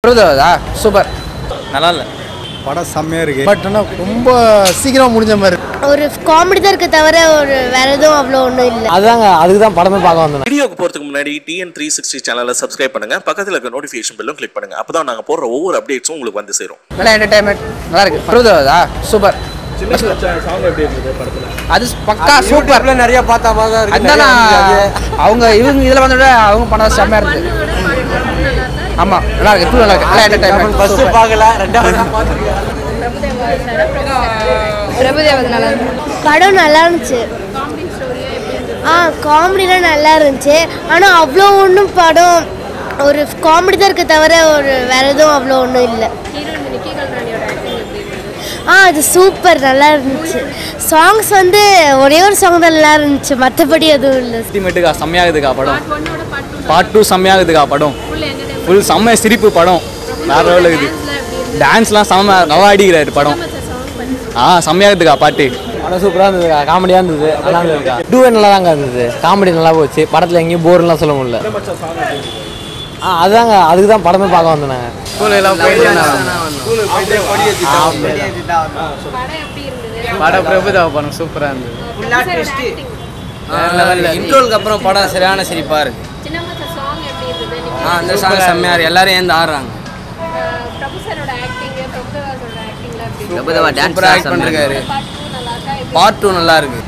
Prabhudeva super நல்லா இல்லை படம் செம்மையாக இருக்கு பட் ஆனால் ரொம்ப சீக்கிரம் முடிஞ்ச மாதிரி ஒரு காமெடி தான் இருக்க தவிர ஒரு வேற எதுவும் அவ்வளோ ஒன்றும் இல்லை அதுதாங்க அதுக்கு தான் படமே பார்க்க வந்தேன் வீடியோக்கு போறதுக்கு முன்னாடி டிஎன் த்ரீ சிக்ஸ்டி சேனலை சப்ஸ்கிரைப் பண்ணுங்க பக்கத்துல இருக்க நோட்டிஃபிகேஷன் பெல்லும் கிளிக் பண்ணுங்க அப்பதான் நாங்க போடுற ஒவ்வொரு அப்டேட்ஸும் உங்களுக்கு வந்து சேரும் நல்லா என்டர்டைன்மெண்ட் நல்லா இருக்கு பிரபுதேவா சூப்பர் அது பக்கா சூப்பர் நிறைய பார்த்தா மாதிரி தான் அதுதான் நான் அவங்க இவங்க இதில் வந்தோட அவங்க பண்ணது செம்மையாக இருக்கு ஆமாம் நல்லா இருக்கு டூ நல்லா இருக்கு நல்லா என்டர்டைன்மெண்ட் ஃபர்ஸ்ட் பார்க்கல ரெண்டாவது படம் நல்லா இருந்துச்சு ஆ காமெடிலாம் நல்லா இருந்துச்சு ஆனால் அவ்வளோ ஒன்றும் படம் ஒரு காமெடி தான் இருக்க தவிர ஒரு வேற எதுவும் அவ்வளோ ஒன்றும் இல்லை ஆ அது சூப்பர் நல்லா இருந்துச்சு சாங்ஸ் வந்து ஒரே ஒரு சாங் தான் நல்லா இருந்துச்சு மற்றபடி எதுவும் இல்லை அல்டிமேட்டுக்கா செம்மையாகுதுக்கா படம் பார்ட் டூ செம்மையாகுதுக்கா படம் ஃபுல் செம்ம சிரிப்பு படம் வேற லெவலில் இருக்குது டான்ஸ்லாம் செம்ம நல்லா அடிக்கிறாரு படம் ஆ செம்மையாகுதுக்கா பாட்டு படம் சூப்பராக இருந்தது காமெடியாக இருந்தது நல்லா இருந்ததுக்கா டூ நல்லா தாங்க இருந்தது காமெடி நல்லா போச்சு படத்தில் எங்கேயும் போர்லாம் சொல்ல முடியல ஆ அதுதாங்க அதுக்கு தான் படமே பார்க்க வந்தேன் நாங்கள் படம் பிரபுதேவா படம் சூப்பராக இருந்தது இன்ட்ரோலுக்கு அப்புறம் படம் சரியான சிரிப்பாக இருக்கு ஆ அந்த சாங் செம்மையாக இருக்கு எல்லாரும் ஏந்து ஆடுறாங்க பிரபுதேவா டான்ஸ் சூப்பராக ஆக்ட் பண்ணிருக்காரு பார்ட் டூ நல்லா இருக்கு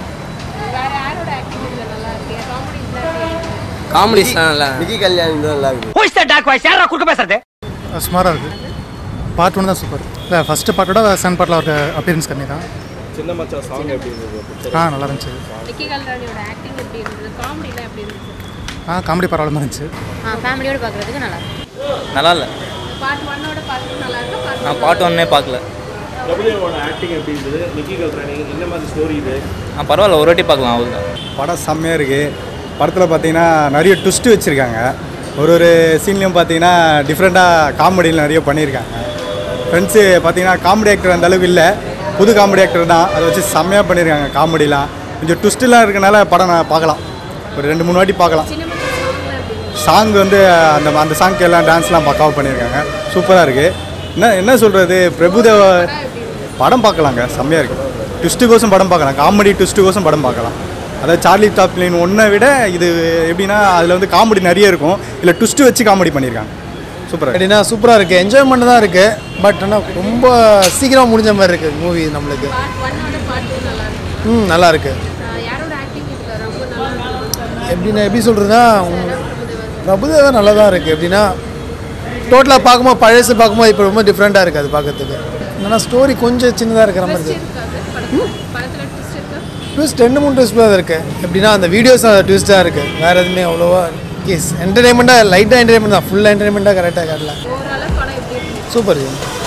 காமெடிஸ்லாம் நல்லா விக்கி கல்யாணம் நல்லா இருக்கு சுமாராக இருக்கு பார்ட் ஒன் தான் சூப்பர் இல்லை ஃபஸ்ட்டு பார்ட்டோட செகண்ட் பார்ட்டில் ஒரு அப்பியரன்ஸ் கம்மி தான் சின்ன மச்சான் சாங் எப்படி இருந்தது ஆ நல்லா இருந்துச்சு ஆ காமெடி பரவாயில்ல இருந்துச்சு ஃபேமிலியோட பார்க்குறதுக்கு நல்லா நல்லா இல்லை நான் பாட்டு ஒன்னே பார்க்கல பிரபுதேவோட ஆக்டிங் எப்படி இருந்தது நிக்கி கல்ராணி என்ன மாதிரி ஸ்டோரி இது ஆ பரவாயில்ல ஒரு வாட்டி பார்க்கலாம் அவ்வளோதான் படம் செம்மையாக இருக்குது படத்தில் பார்த்தீங்கன்னா நிறைய ட்விஸ்ட்டு வச்சுருக்காங்க ஒரு ஒரு சீன்லேயும் பார்த்தீங்கன்னா டிஃப்ரெண்ட்டாக காமெடியில் நிறைய பண்ணியிருக்காங்க ஃப்ரெண்ட்ஸு பார்த்தீங்கன்னா காமெடி ஆக்டர் அந்த அளவுக்கு இல்லை புது காமெடி ஆக்டர் தான் அதை வச்சு செம்மையாக பண்ணியிருக்காங்க காமெடிலாம் கொஞ்சம் ட்விஸ்ட்டுலாம் இருக்கனால படம் நான் பார்க்கலாம் ஒரு ரெண்டு மூணு வாட்டி பார்க்கலாம் சாங் வந்து அந்த அந்த சாங்க்கு எல்லாம் டான்ஸ்லாம் பக்காவாக பண்ணியிருக்காங்க சூப்பராக இருக்குது என்ன என்ன சொல்கிறது பிரபுதேவ படம் பார்க்கலாங்க செம்மையாக இருக்குது ட்விஸ்ட்டுக்கோசம் படம் பார்க்கலாம் காமெடி ட்விஸ்ட்டுக்கோசம் படம் பார்க்கலாம் அதாவது சார்லி தாப்ளின் ஒன்றை விட இது எப்படின்னா அதில் வந்து காமெடி நிறைய இருக்கும் இல்லை ட்விஸ்ட்டு வச்சு காமெடி பண்ணியிருக்காங்க சூப்பராக எப்படின்னா சூப்பராக இருக்குது என்ஜாய்மெண்ட் தான் இருக்குது பட் ஆனால் ரொம்ப சீக்கிரம் முடிஞ்ச மாதிரி இருக்குது மூவி நம்மளுக்கு ம் நல்லா இருக்கு எப்படின்னா எப்படி சொல்கிறதுனா பிரபுதேவா நல்லா தான் இருக்குது எப்படின்னா டோட்டலாக பார்க்கும்போது பழசு பார்க்கும்போது இப்போ ரொம்ப டிஃப்ரெண்ட்டாக இருக்குது அது பார்க்கறதுக்கு என்னன்னா ஸ்டோரி கொஞ்சம் சின்னதாக இருக்கிற மாதிரி இருக்குது ட்விஸ்ட் ரெண்டு மூணு ட்விஸ்ட் தான் இருக்குது எப்படின்னா அந்த வீடியோஸ் அந்த ட்விஸ்ட்டாக இருக்குது வேறு எதுவுமே அவ்வளோவா கேஸ் என்டர்டைன்மெண்ட்டாக லைட்டாக என்டர்டைன்மெண்ட் தான் ஃபுல் என்டர்டைன்மெண்ட்டாக கரெக்டாக காட்டல சூப்பர்